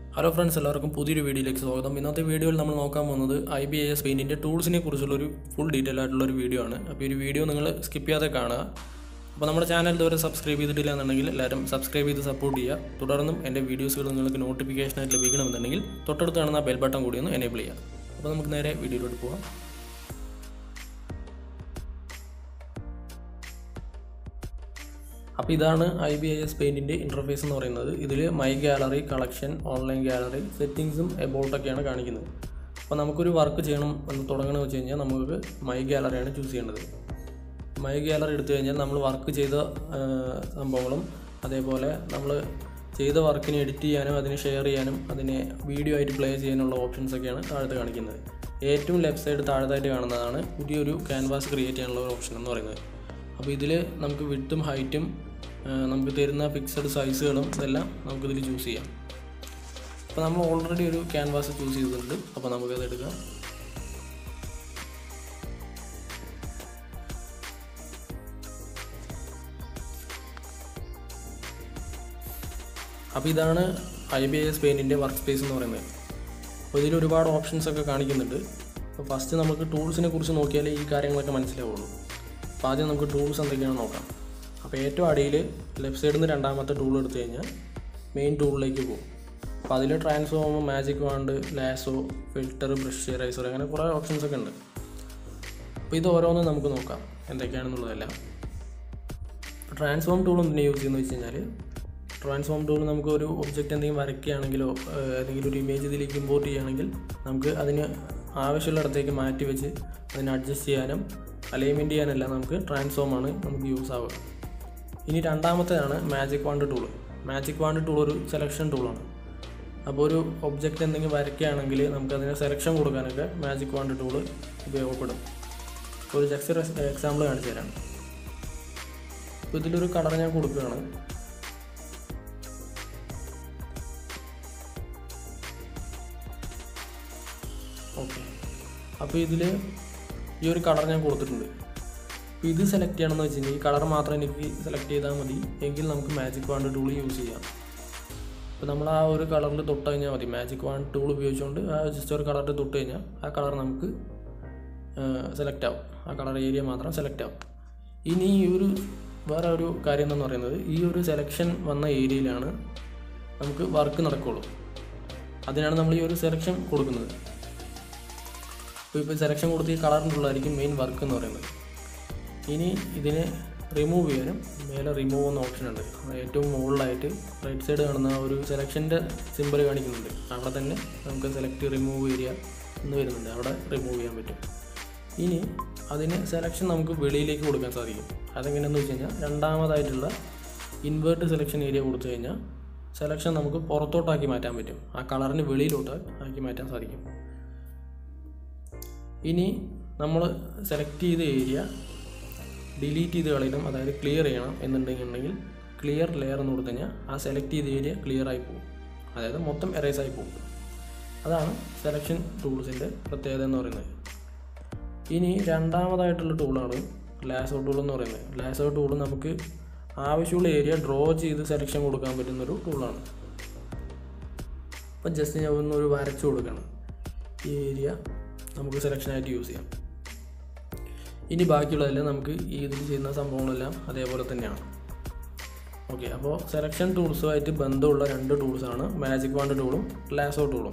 hello friends എല്ലാവർക്കും പുതിയൊരു വീഡിയോയിലേക്ക് സ്വാഗതം ഇന്നത്തെ വീഡിയോയിൽ നമ്മൾ നോക്കാൻ പോകുന്നത് ഐ ബി ഐ എസ് പെയിൻറ്റിൻ്റെ ടൂൾസിനെ കുറിച്ചുള്ളൊരു ഫുൾ ഡീറ്റെയിൽ ആയിട്ടുള്ള ഒരു വീഡിയോ ആണ് അപ്പോൾ ഈ ഒരു വീഡിയോ നിങ്ങൾ സ്കിപ്പ് ചെയ്യാതെ കാണുക അപ്പോൾ നമ്മുടെ ചാനൽ ഇതുവരെ സബ്സ്ക്രൈബ് ചെയ്തിട്ടില്ല എന്നുണ്ടെങ്കിൽ എല്ലാവരും സബ്സ്ക്രൈബ് ചെയ്ത് സപ്പോർട്ട് ചെയ്യുക തുടർന്നും എൻ്റെ വീഡിയോസുകൾ നിങ്ങൾക്ക് നോട്ടിഫിക്കേഷനായിട്ട് ലഭിക്കണമെന്നുണ്ടെങ്കിൽ തൊട്ടടുത്ത് കാണുന്ന ബെൽ ബട്ടൺ കൂടി ഒന്ന് എനേബിൾ ചെയ്യുക അപ്പോൾ നമുക്ക് നേരെ വീഡിയോയിലോട്ട് പോകാം അപ്പോൾ ഇതാണ് ഐ ബി ഐ എസ് പെയിൻറ്റിൻ്റെ ഇൻ്റർഫേസ് എന്ന് പറയുന്നത് ഇതിൽ my gallery collection online gallery സെറ്റിങ്സും എബോട്ടൊക്കെയാണ് കാണിക്കുന്നത് അപ്പോൾ നമുക്കൊരു വർക്ക് ചെയ്യണം എന്ന് തുടങ്ങണമെന്ന് വെച്ച് കഴിഞ്ഞാൽ നമുക്ക് മൈ ഗാലറിയാണ് ചൂസ് ചെയ്യേണ്ടത് മൈ ഗാലറി എടുത്തു കഴിഞ്ഞാൽ നമ്മൾ വർക്ക് ചെയ്ത ആ, സംഭവങ്ങളും അതേപോലെ നമ്മൾ ചെയ്ത വർക്കിനെ എഡിറ്റ് ചെയ്യാനും അതിനെ ഷെയർ ചെയ്യാനും അതിനെ വീഡിയോ ആയിട്ട് പ്ലേ ചെയ്യാനുള്ള ഓപ്ഷൻസ് ഒക്കെയാണ് താഴത്ത് കാണിക്കുന്നത് ഏറ്റവും ലെഫ്റ്റ് സൈഡ് താഴത്തായിട്ട് കാണുന്നതാണ് പുതിയൊരു ക്യാൻവാസ് ക്രിയേറ്റ് ചെയ്യാനുള്ള ഒരു ഓപ്ഷൻ എന്ന് പറയുന്നത് അപ്പോൾ ഇതിൽ നമുക്ക് വിട്ടും ഹൈറ്റും നമുക്ക് തരുന്ന ഫിക്സഡ് സൈസുകളും ഇതെല്ലാം നമുക്കിതിൽ ചൂസ് ചെയ്യാം അപ്പോൾ നമ്മൾ ഓൾറെഡി ഒരു ക്യാൻവാസ് ചൂസ് ചെയ്തിട്ടുണ്ട് അപ്പോൾ നമുക്കത് എടുക്കാം അപ്പോൾ ഇതാണ് ഐ ബി എസ് പെയിൻറ്റിൻ്റെ വർക്ക് സ്പേസ് എന്ന് പറയുന്നത് അപ്പോൾ ഇതിൽ ഒരുപാട് ഓപ്ഷൻസ് ഒക്കെ കാണിക്കുന്നുണ്ട് അപ്പോൾ ഫസ്റ്റ് നമുക്ക് ടൂൾസിനെ കുറിച്ച് നോക്കിയാലേ ഈ കാര്യങ്ങളൊക്കെ മനസ്സിലാവുള്ളൂ അപ്പോൾ ആദ്യം നമുക്ക് ടൂൾസ് എന്തൊക്കെയാണെന്ന് നോക്കാം അപ്പോൾ ഏറ്റവും അടിയിൽ ലെഫ്റ്റ് സൈഡിൽ നിന്ന് രണ്ടാമത്തെ ടൂൾ എടുത്തു കഴിഞ്ഞാൽ മെയിൻ ടൂളിലേക്ക് പോകും അപ്പോൾ അതിൽ transform magic wand lasso filter brush eraser അങ്ങനെ കുറേ ഓപ്ഷൻസ് ഒക്കെ ഉണ്ട് അപ്പോൾ ഇത് ഓരോന്നും നമുക്ക് നോക്കാം എന്തൊക്കെയാണെന്നുള്ളതെല്ലാം ട്രാൻസ്ഫോം ടൂൾ എന്തിനാണ് യൂസ് ചെയ്യുന്നത് വെച്ച് കഴിഞ്ഞാൽ ട്രാൻസ്ഫോം ടൂൾ നമുക്ക് ഒരു ഒബ്ജക്റ്റ് എന്തെങ്കിലും വരയ്ക്കുകയാണെങ്കിലോ ഏഹ്, ഏതെങ്കിലും ഒരു ഇമേജ് ഇതിലേക്ക് ഇമ്പോർട്ട് ചെയ്യുകയാണെങ്കിൽ നമുക്ക് അതിന് ആവശ്യമുള്ളിടത്തേക്ക് മാറ്റി വെച്ച് അതിനെ അഡ്ജസ്റ്റ് ചെയ്യാനും അലൈൻമെൻറ്റ് ചെയ്യാനെല്ലാം നമുക്ക് ട്രാൻസ്ഫോം ആണ് നമുക്ക് യൂസ് ആവുക ഇനി രണ്ടാമത്തേതാണ് magic wand tool magic wand tool ഒരു സെലക്ഷൻ ടൂളാണ് അപ്പോൾ ഒരു ഒബ്ജക്റ്റ് എന്തെങ്കിലും വരയ്ക്കുകയാണെങ്കിൽ നമുക്ക് അതിന് സെലക്ഷൻ കൊടുക്കാനൊക്കെ മാജിക് വാണ്ട് ടൂൾ ഉപയോഗപ്പെടും ഒരു ജസ്റ്റ് എക്സാമ്പിൾ കാണിച്ചു തരാം അപ്പോൾ ഇതിലൊരു കളർ ഞാൻ കൊടുക്കുകയാണ് ഓക്കെ അപ്പോൾ ഇതിൽ ഈ ഒരു കളർ ഞാൻ കൊടുത്തിട്ടുണ്ട് അപ്പോൾ ഇത് സെലക്ട് ചെയ്യണമെന്ന് വെച്ച് കഴിഞ്ഞാൽ ഈ കളർ മാത്രം എനിക്ക് സെലക്ട് ചെയ്താൽ മതി എങ്കിൽ നമുക്ക് മാജിക് വാണ്ട് ടൂൾ യൂസ് ചെയ്യാം അപ്പോൾ നമ്മൾ ആ ഒരു കളറിൽ തൊട്ട് കഴിഞ്ഞാൽ മതി മാജിക് വാണ്ട് ടൂൾ ഉപയോഗിച്ചുകൊണ്ട് ആ ജസ്റ്റ് ഒരു കളറിൽ തൊട്ട് കഴിഞ്ഞാൽ ആ കളർ നമുക്ക് സെലക്ട് ആവും ആ കളർ ഏരിയ മാത്രം സെലക്ട് ആവും ഇനി ഈ ഒരു വേറെ ഒരു കാര്യം എന്താണെന്ന് പറയുന്നത് ഈ ഒരു സെലക്ഷൻ വന്ന ഏരിയയിലാണ് നമുക്ക് വർക്ക് നടക്കുള്ളൂ അതിനാണ് നമ്മൾ ഈ ഒരു സെലക്ഷൻ കൊടുക്കുന്നത് അപ്പോൾ ഇപ്പോൾ സെലക്ഷൻ കൊടുത്ത് ഈ കളറിനുള്ളതായിരിക്കും മെയിൻ വർക്ക് എന്ന് പറയുന്നത് ഇനി ഇതിനെ റിമൂവ് ചെയ്യാനും മേലെ റിമൂവ് എന്ന ഓപ്ഷൻ ഉണ്ട് അത് ഏറ്റവും മുകളിലായിട്ട് റൈറ്റ് സൈഡ് കാണുന്ന ആ ഒരു സെലക്ഷൻ്റെ സിമ്പിൾ കാണിക്കുന്നുണ്ട് അവിടെ തന്നെ നമുക്ക് സെലക്ട് റിമൂവ് ഏരിയ എന്ന് വരുന്നുണ്ട് അവിടെ റിമൂവ് ചെയ്യാൻ പറ്റും ഇനി അതിന് സെലക്ഷൻ നമുക്ക് വെളിയിലേക്ക് കൊടുക്കാൻ സാധിക്കും അതെങ്ങനെയാണെന്ന് വെച്ച് കഴിഞ്ഞാൽ രണ്ടാമതായിട്ടുള്ള ഇൻവേർട്ട് സെലക്ഷൻ ഏരിയ കൊടുത്തു കഴിഞ്ഞാൽ സെലക്ഷൻ നമുക്ക് പുറത്തോട്ടാക്കി മാറ്റാൻ പറ്റും ആ കളറിന് വെളിയിലോട്ട് ആക്കി മാറ്റാൻ സാധിക്കും ഇനി നമ്മൾ സെലക്ട് ചെയ്ത ഏരിയ ഡിലീറ്റ് ചെയ്ത് കളയണം അതായത് ക്ലിയർ ചെയ്യണം എന്നുണ്ടെങ്കിൽ ക്ലിയർ ലെയർ എന്ന് കൊടുത്തു കഴിഞ്ഞാൽ ആ സെലക്ട് ചെയ്ത ഏരിയ ക്ലിയർ ആയി പോകും അതായത് മൊത്തം എറേസ് ആയി പോകും അതാണ് സെലക്ഷൻ ടൂൾസിൻ്റെ പ്രത്യേകത എന്ന് പറയുന്നത് ഇനി രണ്ടാമതായിട്ടുള്ള ടൂളാണ് ലാസോ ടൂൾ എന്ന് പറയുന്നത് ലാസോ ടൂൾ നമുക്ക് ആവശ്യമുള്ള ഏരിയ ഡ്രോ ചെയ്ത് സെലക്ഷൻ കൊടുക്കാൻ പറ്റുന്നൊരു ടൂളാണ് അപ്പം ജസ്റ്റ് ഞാൻ ഒന്ന് ഒരു വരച്ചു കൊടുക്കണം ഈ ഏരിയ നമുക്ക് സെലക്ഷനായിട്ട് യൂസ് ചെയ്യാം ഇനി ബാക്കിയുള്ളതെല്ലാം നമുക്ക് ഈ ഇതിൽ ചെയ്യുന്ന സംഭവങ്ങളെല്ലാം അതേപോലെ തന്നെയാണ് ഓക്കെ അപ്പോൾ സെലക്ഷൻ ടൂൾസുമായിട്ട് ബന്ധമുള്ള രണ്ട് ടൂൾസാണ് മാജിക് വാണ്ട് ടൂളും ലാസോ ടൂളും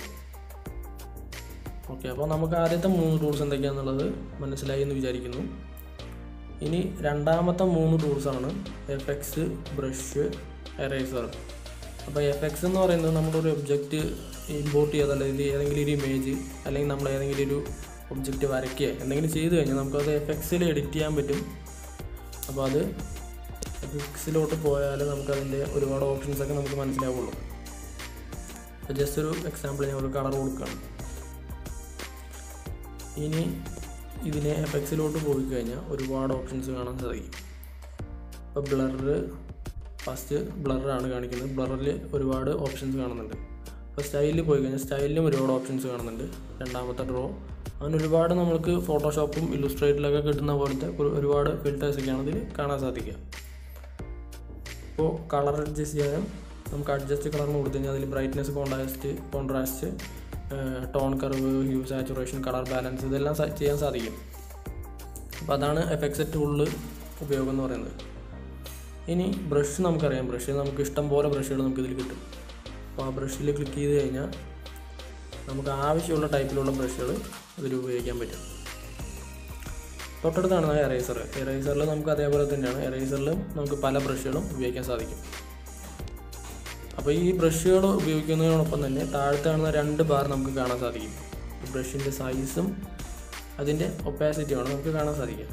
ഓക്കെ അപ്പോൾ നമുക്ക് ആദ്യത്തെ മൂന്ന് ടൂൾസ് എന്തൊക്കെയാണെന്നുള്ളത് മനസ്സിലായി എന്ന് വിചാരിക്കുന്നു ഇനി രണ്ടാമത്തെ മൂന്ന് ടൂൾസാണ് എഫ് എക്സ് ബ്രഷ് എറേസർ അപ്പോൾ എഫ് എക്സ് എന്ന് പറയുന്നത് നമ്മുടെ ഒരു ഒബ്ജക്റ്റ് ഇമ്പോർട്ട് ചെയ്ത് അല്ലെങ്കിൽ ഏതെങ്കിലും ഒരു ഇമേജ് അല്ലെങ്കിൽ നമ്മൾ ഏതെങ്കിലും ഒരു ഒബ്ജക്റ്റ് വരയ്ക്കുക എന്തെങ്കിലും ചെയ്ത് കഴിഞ്ഞാൽ നമുക്കത് എഫ് എക്സിൽ എഡിറ്റ് ചെയ്യാൻ പറ്റും അപ്പോൾ അത് എഫ് എക്സിലോട്ട് പോയാൽ നമുക്കതിൻ്റെ ഒരുപാട് ഓപ്ഷൻസ് ഒക്കെ നമുക്ക് മനസ്സിലാവുള്ളൂ അപ്പോൾ ജസ്റ്റ് ഒരു എക്സാമ്പിൾ ഞാൻ ഒരു കളർ കൊടുക്കുകയാണ് ഇനി ഇതിനെ എഫക്സിലോട്ട് പോയി കഴിഞ്ഞാൽ ഒരുപാട് ഓപ്ഷൻസ് കാണാൻ സാധിക്കും ഇപ്പോൾ ബ്ലറ് ഫസ്റ്റ് ബ്ലറാണ് കാണിക്കുന്നത് ബ്ലറിൽ ഒരുപാട് ഓപ്ഷൻസ് കാണുന്നുണ്ട് അപ്പോൾ സ്റ്റൈലിൽ പോയി കഴിഞ്ഞാൽ സ്റ്റൈലിലും ഒരുപാട് ഓപ്ഷൻസ് കാണുന്നുണ്ട് രണ്ടാമത്തെ ഡ്രോ അങ്ങനെ ഒരുപാട് നമുക്ക് ഫോട്ടോഷോപ്പും ഇല്ലുസ്ട്രേറ്റിലൊക്കെ കിട്ടുന്ന പോലത്തെ ഒരു- ഒരുപാട് ഫിൽറ്റേഴ്സൊക്കെയാണ് ഇതിൽ കാണാൻ സാധിക്കുക ഇപ്പോൾ കളർ അഡ്ജസ്റ്റ് ചെയ്യാനും നമുക്ക് അഡ്ജസ്റ്റ് കളറിന് കൊടുത്തു കഴിഞ്ഞാൽ അതിൽ brightness contrast contrast tone curve hue saturation colour balance ഇതെല്ലാം സ- ചെയ്യാൻ സാധിക്കും അപ്പോൾ അതാണ് എഫക്ട്സ് ടൂളിൽ ഉപയോഗം എന്ന് പറയുന്നത് ഇനി ബ്രഷ് നമുക്കറിയാം ബ്രഷ് നമുക്ക് ഇഷ്ടം പോലെ ബ്രഷുകൾ നമുക്ക് ഇതിൽ കിട്ടും അപ്പോൾ ആ ബ്രഷിൽ ക്ലിക്ക് ചെയ്ത് കഴിഞ്ഞാൽ നമുക്ക് ആവശ്യമുള്ള ടൈപ്പിലുള്ള ബ്രഷുകൾ ഇതിൽ ഉപയോഗിക്കാൻ പറ്റും തൊട്ടടുത്ത് കാണുന്ന എറേസർ എറേസറിൽ നമുക്ക് അതേപോലെ തന്നെയാണ് എറേസറിലും നമുക്ക് പല ബ്രഷുകളും ഉപയോഗിക്കാൻ സാധിക്കും അപ്പോൾ ഈ ബ്രഷുകൾ ഉപയോഗിക്കുന്നതിനോടൊപ്പം തന്നെ താഴത്ത് കാണുന്ന രണ്ട് ബാർ നമുക്ക് കാണാൻ സാധിക്കും ബ്രഷിൻ്റെ സൈസും അതിൻ്റെ ഒപ്പാസിറ്റിയുമാണ് നമുക്ക് കാണാൻ സാധിക്കുക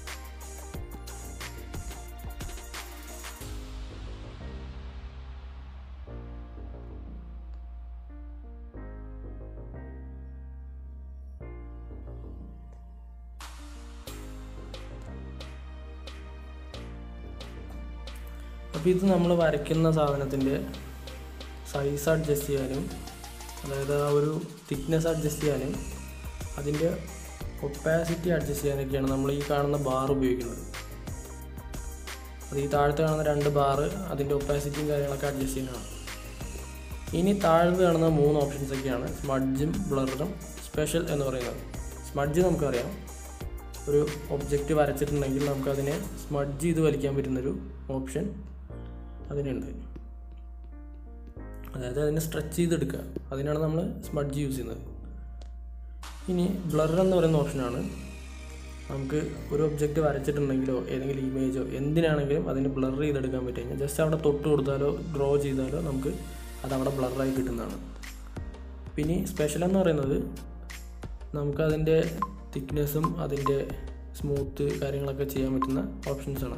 അപ്പോൾ ഇത് നമ്മൾ വരയ്ക്കുന്ന സാധനത്തിൻ്റെ സൈസ് അഡ്ജസ്റ്റ് ചെയ്യാനും അതായത് ആ ഒരു തിക്നെസ് അഡ്ജസ്റ്റ് ചെയ്യാനും അതിൻ്റെ ഒപ്പാസിറ്റി അഡ്ജസ്റ്റ് ചെയ്യാനൊക്കെയാണ് നമ്മൾ ഈ കാണുന്ന ബാർ ഉപയോഗിക്കുന്നത് അത് ഈ താഴത്ത് കാണുന്ന രണ്ട് ബാർ അതിൻ്റെ ഒപ്പാസിറ്റിയും കാര്യങ്ങളൊക്കെ അഡ്ജസ്റ്റ് ചെയ്യുന്നതാണ് ഇനി താഴത്ത് കാണുന്ന മൂന്ന് ഓപ്ഷൻസ് ഒക്കെയാണ് സ്മഡ്ജും ബ്ലറും സ്പെഷ്യൽ എന്ന് പറയുന്നത് സ്മഡ്ജ് നമുക്കറിയാം ഒരു ഒബ്ജക്റ്റ് വരച്ചിട്ടുണ്ടെങ്കിൽ നമുക്കതിനെ സ്മഡ്ജ് ചെയ്ത് വലിക്കാൻ പറ്റുന്നൊരു ഓപ്ഷൻ അതിനുണ്ട് അതായത് അതിനെ സ്ട്രെച്ച് ചെയ്തെടുക്കുക അതിനാണ് നമ്മൾ സ്മഡ്ജ് യൂസ് ചെയ്യുന്നത് ഇനി ബ്ലർ എന്ന് പറയുന്ന ഓപ്ഷനാണ് നമുക്ക് ഒരു ഒബ്ജക്റ്റ് വരച്ചിട്ടുണ്ടെങ്കിലോ ഏതെങ്കിലും ഇമേജോ എന്തിനാണെങ്കിലും അതിന് ബ്ലർ ചെയ്തെടുക്കാൻ പറ്റി കഴിഞ്ഞാൽ ജസ്റ്റ് അവിടെ തൊട്ട് കൊടുത്താലോ ഡ്രോ ചെയ്താലോ നമുക്ക് അത് അവിടെ ബ്ലറായി കിട്ടുന്നതാണ് പിന്നെ സ്പെഷ്യൽ എന്ന് പറയുന്നത് നമുക്കതിൻ്റെ തിക്നെസ്സും അതിൻ്റെ സ്മൂത്ത് കാര്യങ്ങളൊക്കെ ചെയ്യാൻ പറ്റുന്ന ഓപ്ഷൻസാണ്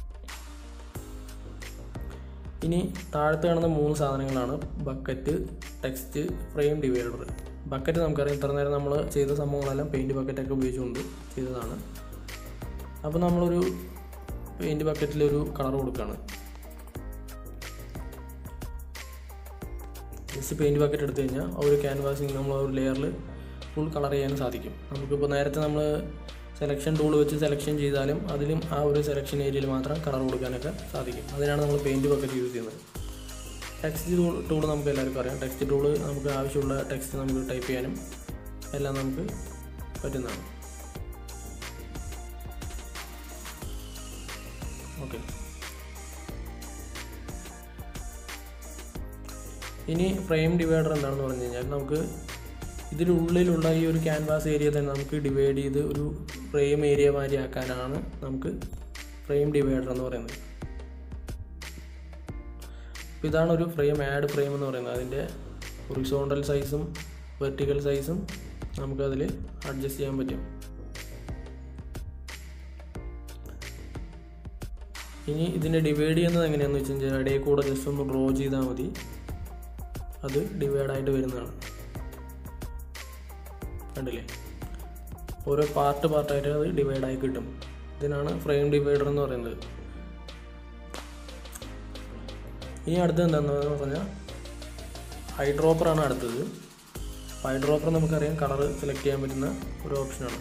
ഇനി താഴത്ത് കാണുന്ന മൂന്ന് സാധനങ്ങളാണ് bucket text frame divider bucket നമുക്കറിയാം ഇത്ര നേരം നമ്മൾ ചെയ്ത സംഭവങ്ങളെല്ലാം പെയിൻറ്റ് ബക്കറ്റൊക്കെ ഉപയോഗിച്ചുകൊണ്ട് ചെയ്തതാണ് അപ്പോൾ നമ്മളൊരു പെയിൻറ്റ് ബക്കറ്റിലൊരു കളർ കൊടുക്കുകയാണ് ജസ്റ്റ് പെയിൻറ്റ് ബക്കറ്റ് എടുത്തു കഴിഞ്ഞാൽ ആ ഒരു ക്യാൻവാസിങ് നമ്മൾ ആ ഒരു ലെയറിൽ ഫുൾ കളർ ചെയ്യാൻ സാധിക്കും നമുക്കിപ്പോൾ നേരത്തെ നമ്മൾ സെലക്ഷൻ ടൂൾ വെച്ച് സെലക്ഷൻ ചെയ്താലും അതിലും ആ ഒരു സെലക്ഷൻ ഏരിയയിൽ മാത്രം കളർ കൊടുക്കാനൊക്കെ സാധിക്കും അതിനാണ് നമ്മൾ പെയിൻറ്റ് ബക്കറ്റ് യൂസ് ചെയ്യുന്നത് ടെക്സ്റ്റ് ടൂൾ ടൂൾ നമുക്ക് എല്ലാവർക്കും അറിയാം ടെക്സ്റ്റ് ടൂൾ നമുക്ക് ആവശ്യമുള്ള ടെക്സ്റ്റ് നമുക്ക് ടൈപ്പ് ചെയ്യാനും എല്ലാം നമുക്ക് പറ്റുന്നതാണ് ഓക്കെ ഇനി ഫ്രെയിം ഡിവൈഡർ എന്താണെന്ന് പറഞ്ഞു കഴിഞ്ഞാൽ നമുക്ക് ഇതിനുള്ളിലുള്ള ഈ ഒരു ക്യാൻവാസ് ഏരിയ തന്നെ നമുക്ക് ഡിവൈഡ് ചെയ്ത് ഒരു ഫ്രെയിം ഏരിയ മാതിരി ആക്കാനാണ് നമുക്ക് ഫ്രെയിം ഡിവൈഡർ എന്ന് പറയുന്നത് അപ്പോൾ ഇതാണ് ഒരു ഫ്രെയിം ആഡ് ഫ്രെയിം എന്ന് പറയുന്നത് അതിൻ്റെ ഹൊറിസോണ്ടൽ സൈസും വെർട്ടിക്കൽ സൈസും നമുക്കതിൽ അഡ്ജസ്റ്റ് ചെയ്യാൻ പറ്റും ഇനി ഇതിനെ ഡിവൈഡ് ചെയ്യുന്നത് എങ്ങനെയാണെന്ന് വെച്ച് കഴിഞ്ഞാൽ ഇടയിൽ കൂടെ ജസ്റ്റ് ഒന്ന് ഡ്രോ ചെയ്താൽ മതി അത് ഡിവൈഡായിട്ട് വരുന്നതാണ് കണ്ടില്ലേ ഓരോ പാർട്ട് പാർട്ടായിട്ട് അത് ഡിവൈഡായി കിട്ടും ഇതിനാണ് ഫ്രെയിം ഡിവൈഡർ എന്ന് പറയുന്നത് ഇനി അടുത്തത് എന്താണെന്ന് പറഞ്ഞാൽ ഹൈഡ്രോപ്പറാണ് അടുത്തത് ഹൈഡ്രോപ്പർ നമുക്കറിയാം കളർ സെലക്ട് ചെയ്യാൻ പറ്റുന്ന ഒരു ഓപ്ഷനാണ്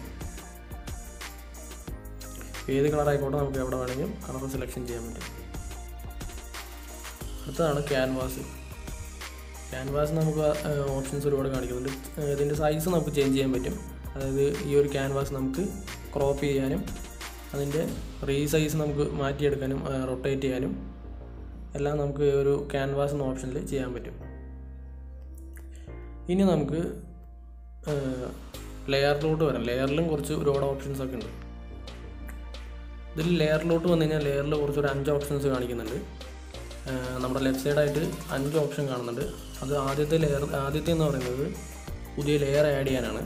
ഏത് കളർ ആയിക്കോട്ടെ നമുക്ക് എവിടെ വേണമെങ്കിലും കളർ സെലക്ഷൻ ചെയ്യാൻ പറ്റും അടുത്തതാണ് ക്യാൻവാസ് ക്യാൻവാസ് നമുക്ക് ഓപ്ഷൻസ് ഒരുപാട് കാണിക്കുന്നുണ്ട് ഏഹ് ഇതിൻ്റെ സൈസ് നമുക്ക് ചേഞ്ച് ചെയ്യാൻ പറ്റും അതായത് ഈ ഒരു ക്യാൻവാസ് നമുക്ക് ക്രോപ്പ് ചെയ്യാനും അതിൻ്റെ റീസൈസ് നമുക്ക് മാറ്റിയെടുക്കാനും റൊട്ടേറ്റ് ചെയ്യാനും എല്ലാം നമുക്ക് ഒരു ക്യാൻവാസ് എന്ന ഓപ്ഷനിൽ ചെയ്യാൻ പറ്റും ഇനി നമുക്ക് ലെയറിലോട്ട് വരാം ലെയറിലും കുറച്ച് ഒരുപാട് ഓപ്ഷൻസ് ഒക്കെ ഉണ്ട് ഇതിൽ ലെയറിലോട്ട് വന്നു കഴിഞ്ഞാൽ ലെയറിൽ കുറച്ച് ഒരു അഞ്ച് ഓപ്ഷൻസ് കാണിക്കുന്നുണ്ട് ഏഹ് നമ്മുടെ ലെഫ്റ്റ് സൈഡായിട്ട് അഞ്ച് ഓപ്ഷൻ കാണുന്നുണ്ട് അത് ആദ്യത്തെ ലെയർ ആദ്യത്തെ എന്ന് പറയുന്നത് പുതിയ ലെയർ ആഡ് ചെയ്യാനാണ്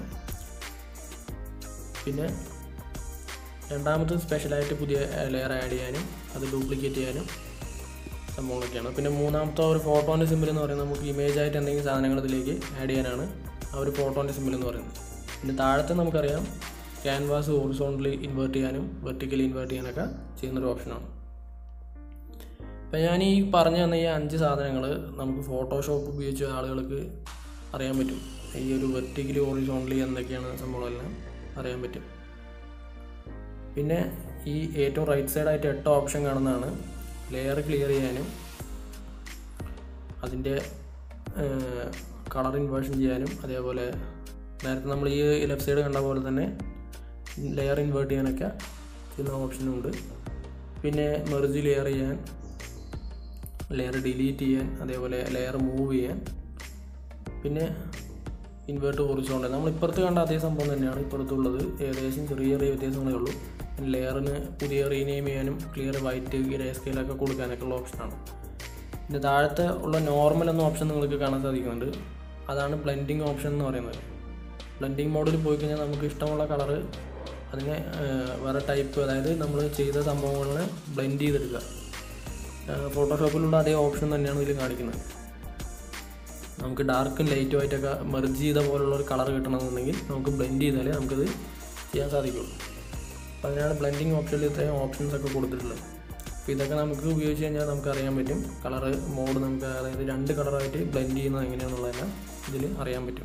പിന്നെ രണ്ടാമത്തെ സ്പെഷ്യലായിട്ട് പുതിയ ലെയർ ആഡ് ചെയ്യാനും അത് ഡ്യൂപ്ലിക്കേറ്റ് ചെയ്യാനും സംഭവങ്ങളൊക്കെയാണ് പിന്നെ മൂന്നാമത്തെ ഒരു ഫോട്ടോൻ്റെ സിമ്പിൾ എന്ന് പറയുന്നത് നമുക്ക് ഇമേജ് ആയിട്ട് എന്തെങ്കിലും സാധനങ്ങൾ ഇതിലേക്ക് ആഡ് ചെയ്യാനാണ് ആ ഒരു ഫോട്ടോൻ്റെ സിമ്പിൾ എന്ന് പറയുന്നത് പിന്നെ താഴത്തെ നമുക്കറിയാം ക്യാൻവാസ് ഹോറിസോണ്ടലി ഇൻവേർട്ട് ചെയ്യാനും വെർട്ടിക്കലി ഇൻവേർട്ട് ചെയ്യാനൊക്കെ ചെയ്യുന്നൊരു ഓപ്ഷനാണ് അപ്പം ഞാൻ ഈ പറഞ്ഞു തന്ന ഈ അഞ്ച് സാധനങ്ങൾ നമുക്ക് ഫോട്ടോഷോപ്പ് ഉപയോഗിച്ച ആളുകൾക്ക് അറിയാൻ പറ്റും ഈ ഒരു വെർട്ടിക്കലി ഹോറിസോണ്ടലി എന്തൊക്കെയാണ് സംഭവമെല്ലാം അറിയാൻ പറ്റും പിന്നെ ഈ ഏറ്റവും റൈറ്റ് സൈഡായിട്ട് എട്ട് ഓപ്ഷൻ കാണുന്നതാണ് ലെയർ ക്ലിയർ ചെയ്യാനും അതിൻ്റെ കളർ ഇൻവേർഷൻ ചെയ്യാനും അതേപോലെ നേരത്തെ നമ്മൾ ഈ ലെഫ്റ്റ് സൈഡ് കണ്ട പോലെ തന്നെ ലെയർ ഇൻവേർട്ട് ചെയ്യാനൊക്കെ ചെയ്യുന്ന ഓപ്ഷനും ഉണ്ട് പിന്നെ മെർജ് ലെയർ ചെയ്യാൻ ലെയർ ഡിലീറ്റ് ചെയ്യാൻ അതേപോലെ ലെയർ മൂവ് ചെയ്യാൻ പിന്നെ ഇൻവേർട്ട് കുറിച്ചുകൊണ്ട് നമ്മൾ ഇപ്പുറത്ത് കണ്ട അതേ സംഭവം തന്നെയാണ് ഇപ്പുറത്തുള്ളത് ഏകദേശം ചെറിയ ചെറിയ വ്യത്യാസങ്ങളേ ഉള്ളൂ ലെയറിന് പുതിയ റീനെയിം ചെയ്യാനും ക്ലിയർ വൈറ്റ് ഗ്രേ സ്കെയിലൊക്കെ കൊടുക്കാനൊക്കെ ഉള്ള ഓപ്ഷനാണ് പിന്നെ താഴത്തെ ഉള്ള നോർമൽ എന്ന ഓപ്ഷൻ നിങ്ങൾക്ക് കാണാൻ സാധിക്കുന്നുണ്ട് അതാണ് ബ്ലെൻഡിങ് ഓപ്ഷൻ എന്ന് പറയുന്നത് ബ്ലെൻഡിങ് മോഡിൽ പോയി കഴിഞ്ഞാൽ നമുക്ക് ഇഷ്ടമുള്ള കളറ് അതിനെ ഏഹ്, വേറെ ടൈപ്പ് അതായത് നമ്മൾ ചെയ്ത സംഭവങ്ങളെ ബ്ലെൻഡ് ചെയ്തെടുക്കുക ഫോട്ടോഷോപ്പിലുള്ള അതേ ഓപ്ഷൻ തന്നെയാണ് ഇതിൽ കാണിക്കുന്നത് നമുക്ക് ഡാർക്കും ലൈറ്റും ആയിട്ടൊക്കെ മെർജ് ചെയ്ത പോലുള്ള ഒരു കളർ കിട്ടണമെന്നുണ്ടെങ്കിൽ നമുക്ക് ബ്ലെൻഡ് ചെയ്താലേ നമുക്കത് ചെയ്യാൻ സാധിക്കുള്ളൂ അപ്പോൾ അതിനാണ് ബ്ലെൻഡിങ് ഓപ്ഷനിൽ ഇത്രയും ഓപ്ഷൻസ് ഒക്കെ കൊടുത്തിട്ടുള്ളത് അപ്പോൾ ഇതൊക്കെ നമുക്ക് ഉപയോഗിച്ച് കഴിഞ്ഞാൽ നമുക്ക് അറിയാൻ പറ്റും കളർ മോഡ് നമുക്ക് അതായത് രണ്ട് കളറായിട്ട് ബ്ലെൻഡ് ചെയ്യുന്നത് എങ്ങനെയാണെന്നുള്ളതെല്ലാം ഇതിൽ അറിയാൻ പറ്റും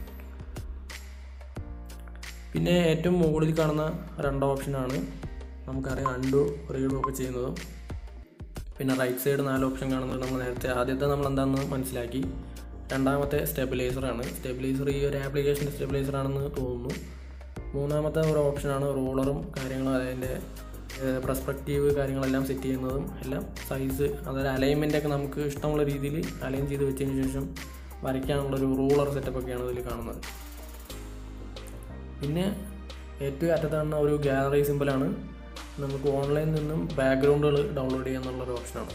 പിന്നെ ഏറ്റവും മുകളിൽ കാണുന്ന രണ്ട് ഓപ്ഷനാണ് നമുക്കറിയാം അണ്ടു റീഡും ഒക്കെ ചെയ്യുന്നതും പിന്നെ റൈറ്റ് സൈഡ് നാല് ഓപ്ഷൻ കാണുന്നത് നമ്മൾ നേരത്തെ ആദ്യത്തെ നമ്മൾ എന്താണെന്ന് മനസ്സിലാക്കി രണ്ടാമത്തെ സ്റ്റെബിലൈസറാണ് സ്റ്റെബിലൈസർ ഈ ഒരു ആപ്ലിക്കേഷൻ്റെ സ്റ്റെബിലൈസർ ആണെന്ന് തോന്നുന്നു മൂന്നാമത്തെ ഒരു ഓപ്ഷനാണ് റോളറും കാര്യങ്ങളും അതിൻ്റെ പെർസ്പെക്റ്റീവ് കാര്യങ്ങളെല്ലാം സെറ്റ് ചെയ്യുന്നതും എല്ലാം സൈസ് അതായത് അലൈൻമെൻ്റ് ഒക്കെ നമുക്ക് ഇഷ്ടമുള്ള രീതിയിൽ അലൈൻ ചെയ്ത് വെച്ചതിന് ശേഷം വരയ്ക്കാനുള്ളൊരു റൂളർ സെറ്റപ്പൊക്കെയാണ് ഇതിൽ കാണുന്നത് പിന്നെ ഏറ്റവും അറ്റത്ത് കാണുന്ന ഒരു ഗാലറി സിമ്പിളാണ് നമുക്ക് ഓൺലൈനിൽ നിന്നും ബാക്ക്ഗ്രൗണ്ടുകൾ ഡൗൺലോഡ് ചെയ്യാന്നുള്ളൊരു ഓപ്ഷനാണ്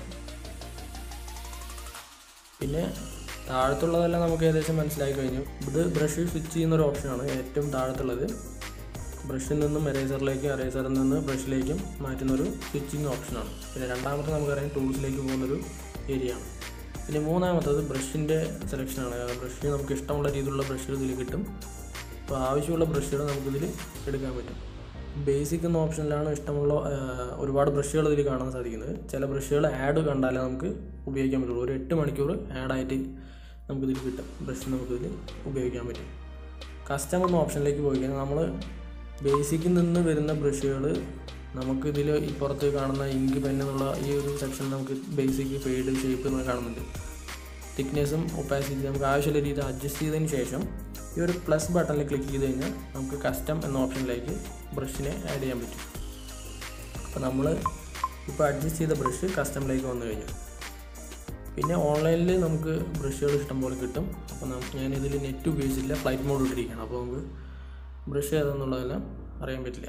പിന്നെ താഴത്തുള്ളതെല്ലാം നമുക്ക് ഏകദേശം മനസ്സിലായി കഴിഞ്ഞു ഇത് ബ്രഷ് സ്വിച്ച് ചെയ്യുന്ന ഒരു ഓപ്ഷനാണ് ഏറ്റവും താഴത്തുള്ളത് ബ്രഷിൽ നിന്നും എറേസറിലേക്കും എറേസറിൽ നിന്ന് ബ്രഷിലേക്കും മാറ്റുന്ന ഒരു സ്വിച്ചിങ് ഓപ്ഷനാണ് പിന്നെ രണ്ടാമത്തെ നമുക്കറിയാം ടൂൾസിലേക്ക് പോകുന്നൊരു ഏരിയ ആണ് പിന്നെ മൂന്നാമത്തത് ബ്രഷിൻ്റെ സെലക്ഷനാണ് ബ്രഷ് നമുക്ക് ഇഷ്ടമുള്ള രീതിയിലുള്ള ബ്രഷുകൾ ഇതിൽ കിട്ടും അപ്പോൾ ആവശ്യമുള്ള ബ്രഷുകൾ നമുക്കിതിൽ എടുക്കാൻ പറ്റും ബേസിക് എന്ന ഓപ്ഷനിലാണ് ഇഷ്ടമുള്ള ആ, ഒരുപാട് ബ്രഷുകൾ ഇതിൽ കാണാൻ സാധിക്കുന്നത് ചില ബ്രഷുകൾ ആഡ് കണ്ടാലേ നമുക്ക് ഉപയോഗിക്കാൻ പറ്റുള്ളൂ ഒരു എട്ട് മണിക്കൂർ ആഡായിട്ട് നമുക്കിതിൽ കിട്ടും ബ്രഷ് നമുക്കിതിൽ ഉപയോഗിക്കാൻ പറ്റും കസ്റ്റം എന്ന ഓപ്ഷനിലേക്ക് പോയി കഴിഞ്ഞാൽ നമ്മൾ ബേസിക്കിൽ നിന്ന് വരുന്ന ബ്രഷുകൾ നമുക്കിതിൽ ഇപ്പുറത്ത് കാണുന്ന ഇങ്ക് പെൻ എന്നുള്ള ഈ ഒരു സെക്ഷൻ നമുക്ക് ബേസിക് ഫെയ്ഡ് ഷേപ്പ് എന്ന് കാണുന്നുണ്ട് തിക്നെസ്സും ഒപ്പാസിറ്റി നമുക്ക് ആവശ്യമുള്ള രീതി അഡ്ജസ്റ്റ് ചെയ്തതിന് ശേഷം ഈ ഒരു പ്ലസ് ബട്ടണിൽ ക്ലിക്ക് ചെയ്ത് കഴിഞ്ഞാൽ നമുക്ക് കസ്റ്റം എന്ന ഓപ്ഷനിലേക്ക് ബ്രഷിനെ ആഡ് ചെയ്യാൻ പറ്റും അപ്പോൾ നമ്മൾ ഇപ്പോൾ അഡ്ജസ്റ്റ് ചെയ്ത ബ്രഷ് കസ്റ്റമിലേക്ക് വന്നു കഴിഞ്ഞു പിന്നെ ഓൺലൈനിൽ നമുക്ക് ബ്രഷുകൾ ഇഷ്ടംപോലെ കിട്ടും അപ്പോൾ നമുക്ക് ഞാനിതിൽ നെറ്റ് ഉപയോഗിച്ചില്ല ഫ്ലൈറ്റ് മോഡ് ഇട്ടിരിക്കുകയാണ് അപ്പോൾ നമുക്ക് ബ്രഷ് ഏതെന്നുള്ളതെല്ലാം അറിയാൻ പറ്റില്ല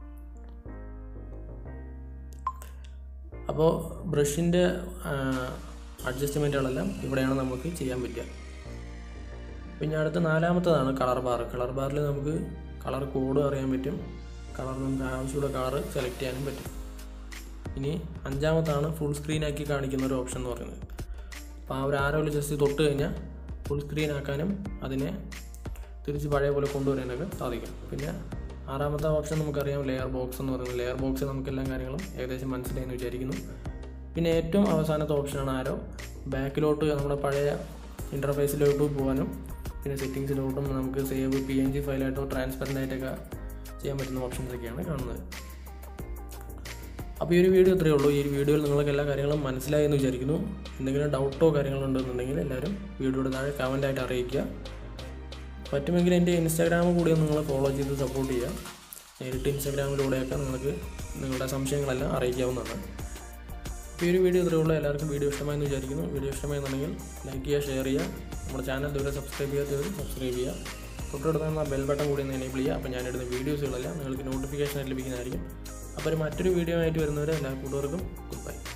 അപ്പോൾ ബ്രഷിൻ്റെ അഡ്ജസ്റ്റ്മെൻറ്റുകളെല്ലാം ഇവിടെയാണ് നമുക്ക് ചെയ്യാൻ പറ്റുക പിന്നെ അടുത്ത നാലാമത്തതാണ് കളർ ബാർ കളർ ബാറിൽ നമുക്ക് കളർ കോഡ് അറിയാൻ പറ്റും കളർ നമുക്ക് ആവശ്യമുള്ള കളർ സെലക്ട് ചെയ്യാനും പറ്റും ഇനി അഞ്ചാമത്താണ് ഫുൾ സ്ക്രീൻ ആക്കി കാണിക്കുന്ന ഒരു ഓപ്ഷൻ എന്ന് പറയുന്നത് അപ്പോൾ ആ ഒരു ആരോഗ്യം ജസ്റ്റ് തൊട്ട് കഴിഞ്ഞാൽ ഫുൾ സ്ക്രീൻ ആക്കാനും അതിനെ തിരിച്ച് പഴയ പോലെ കൊണ്ടുവരാനൊക്കെ സാധിക്കും പിന്നെ ആറാമത്തെ ഓപ്ഷൻ നമുക്കറിയാം ലെയർ ബോക്സ് എന്ന് പറയുന്നത് ലെയർ ബോക്സ് നമുക്ക് എല്ലാ കാര്യങ്ങളും ഏകദേശം മനസ്സിലായെന്ന് വിചാരിക്കുന്നു പിന്നെ ഏറ്റവും അവസാനത്തെ ഓപ്ഷനാണ് ആരോ ബാക്കിലോട്ട് നമ്മുടെ പഴയ ഇൻ്റർഫേസിലോട്ട് പോകാനും പിന്നെ സെറ്റിങ്സിലോട്ടും നമുക്ക് സേവ് പി എൻ ജി ഫയലായിട്ടോ ട്രാൻസ്പെറൻ്റ് ആയിട്ടൊക്കെ ചെയ്യാൻ പറ്റുന്ന ഓപ്ഷൻസ് ഒക്കെയാണ് കാണുന്നത് അപ്പോൾ ഈ ഒരു വീഡിയോ ഇത്രയേ ഉള്ളൂ ഈ ഒരു വീഡിയോയിൽ നിങ്ങൾക്ക് എല്ലാ കാര്യങ്ങളും മനസ്സിലായി എന്ന് വിചാരിക്കുന്നു എന്തെങ്കിലും ഡൗട്ടോ കാര്യങ്ങളോ ഉണ്ടെന്നുണ്ടെങ്കിൽ എല്ലാവരും വീഡിയോയുടെ താഴെ കമൻ്റായിട്ട് അറിയിക്കുക പറ്റുമെങ്കിൽ എൻ്റെ ഇൻസ്റ്റാഗ്രാം കൂടി ഒന്ന് നിങ്ങൾ ഫോളോ ചെയ്ത് സപ്പോർട്ട് ചെയ്യുക നേരിട്ട് ഇൻസ്റ്റാഗ്രാമിലൂടെയൊക്കെ നിങ്ങൾക്ക് നിങ്ങളുടെ സംശയങ്ങളെല്ലാം അറിയിക്കാവുന്നതാണ് അപ്പോൾ ഈ ഒരു വീഡിയോ ഇത്രയേ ഉള്ളൂ എല്ലാവർക്കും വീഡിയോ ഇഷ്ടമായെന്ന് വിചാരിക്കുന്നു വീഡിയോ ഇഷ്ടമായെന്നുണ്ടെങ്കിൽ ലൈക്ക് ചെയ്യുക ഷെയർ ചെയ്യുക നമ്മുടെ ചാനൽ ഇതുവരെ സബ്സ്ക്രൈബ് ചെയ്യാത്തവർ സബ്സ്ക്രൈബ് ചെയ്യുക തൊട്ടടുത്ത് ബെൽ ബട്ടൺ കൂടി ഒന്ന് എനേബിൾ ചെയ്യുക അപ്പോൾ ഞാനിടുന്ന വീഡിയോസുകളെല്ലാം നിങ്ങൾക്ക് നോട്ടിഫിക്കേഷൻ ലഭിക്കുന്നതായിരിക്കും അപ്പോൾ ഒരു മറ്റൊരു വീഡിയോ ആയിട്ട് വരുന്നവരെ എല്ലാ കൂട്ടുകാർക്കും ഗുഡ് ബൈ